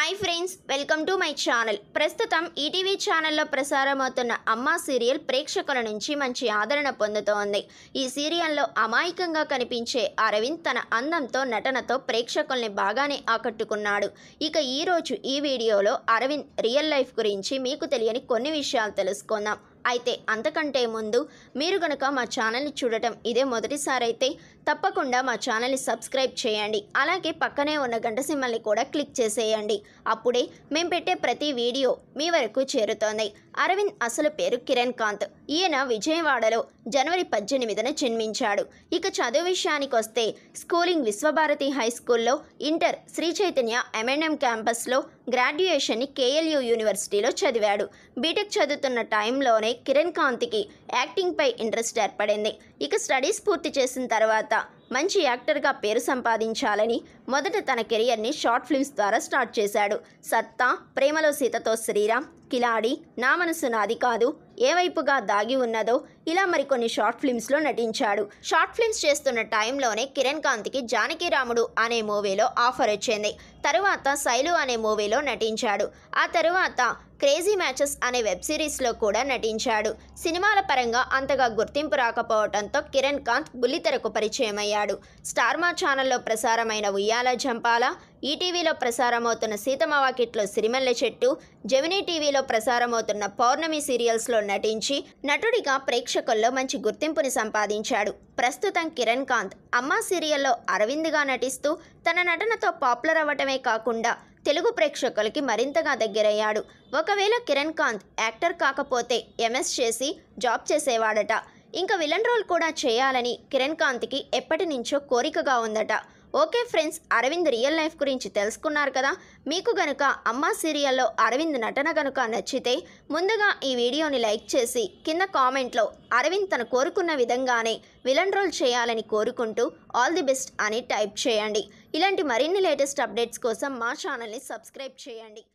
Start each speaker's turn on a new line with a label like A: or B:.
A: hi friends welcome to my channel ప్రస్తుతం ETV ఛానల్లో ప్రసారమవుతున్న అమ్మ సీరియల్ ప్రేక్షకుల నుంచి మంచి ఆదరణ పొందుతోంది ఈ సీరియల్లో అమాయకంగా కనిపించే అరవింద్ తన అందంతో నటనతో ప్రేక్షకుల్ని బాగానే ఆకట్టుకున్నాడు ఇక ఈరోజు ఈ వీడియోలో అరవింద్ రియల్ లైఫ్ గురించి మీకు తెలియని కొన్ని విషయాలు తెలుసుకుందాం అయితే అంతకంటే ముందు మీరు కనుక మా ఛానల్ని చూడటం ఇదే మొదటిసారి అయితే తప్పకుండా మా ఛానల్ని సబ్స్క్రైబ్ చేయండి అలాగే పక్కనే ఉన్న గంట సింబల్ని కూడా క్లిక్ చేసేయండి అప్పుడే మేము పెట్టే ప్రతి వీడియో మీ వరకు చేరుతోంది అరవింద్ అసలు పేరు కిరణ్ కాంత్ ఈయన విజయవాడలో జనవరి పద్దెనిమిదిన జన్మించాడు ఇక చదువు విషయానికి వస్తే స్కూలింగ్ విశ్వభారతి హై స్కూల్లో ఇంటర్ శ్రీ చైతన్య ఎంఎన్ఎం క్యాంపస్లో గ్రాడ్యుయేషన్ని కేఎల్యు యూనివర్సిటీలో చదివాడు బీటెక్ చదువుతున్న టైంలోనే కిరణ్ కాంత్కి యాక్టింగ్పై ఇంట్రెస్ట్ ఏర్పడింది ఇక స్టడీస్ పూర్తి చేసిన తర్వాత మంచి యాక్టర్గా పేరు సంపాదించాలని మొదట తన కెరియర్ని షార్ట్ ఫిల్మ్స్ ద్వారా స్టార్ట్ చేశాడు సత్తా ప్రేమలో సీతతో శ్రీరామ్ కిలాడి నా మనసు నాది కాదు ఏ వైపుగా దాగి ఉన్నదో ఇలా మరికొన్ని షార్ట్ ఫిల్మ్స్లో నటించాడు షార్ట్ ఫిల్మ్స్ చేస్తున్న టైంలోనే కిరణ్ కాంత్కి జానకి రాముడు అనే మూవీలో ఆఫర్ వచ్చింది తరువాత శైలు అనే మూవీలో నటించాడు ఆ తరువాత క్రేజీ మ్యాచెస్ అనే వెబ్ సిరీస్లో కూడా నటించాడు సినిమాల పరంగా అంతగా గుర్తింపు రాకపోవడంతో కిరణ్ కాంత్ బుల్లితెరకు పరిచయం అయ్యాడు స్టార్మా ఛానల్లో ప్రసారమైన ఉయ్యాల జంపాల ఈటీవీలో ప్రసారమవుతున్న సీతమ్మవాకిట్లో సిరిమల్లె చెట్టు జెమినీ టీవీలో ప్రసారమవుతున్న పౌర్ణమి సీరియల్స్లో నటించి నటుడిగా ప్రేక్షకుల్లో మంచి గుర్తింపుని సంపాదించాడు ప్రస్తుతం కిరణ్ కాంత్ అమ్మా సీరియల్లో అరవింద్గా నటిస్తూ తన నటనతో పాపులర్ అవ్వటమే కాకుండా తెలుగు ప్రేక్షకులకి మరింతగా దగ్గరయ్యాడు ఒకవేళ కిరణ్ కాంత్ యాక్టర్ కాకపోతే ఎంఎస్ చేసి జాబ్ చేసేవాడట ఇంకా విలన్ రోల్ కూడా చేయాలని కిరణ్ కాంత్కి ఎప్పటి నుంచో కోరికగా ఉందట okay friends Aravind real life గురించి తెలుసుకున్నారు కదా మీకు గనుక అమ్మ సీరియల్లో అరవింద్ నటన గనుక నచ్చితే ముందుగా ఈ వీడియోని లైక్ చేసి కింద కామెంట్లో అరవింద్ తను కోరుకున్న విధంగానే విలన్ రోల్ చేయాలని కోరుకుంటూ ఆల్ ది బెస్ట్ అని టైప్ చేయండి ఇలాంటి మరిన్ని లేటెస్ట్ అప్డేట్స్ కోసం మా ఛానల్ని సబ్స్క్రైబ్ చేయండి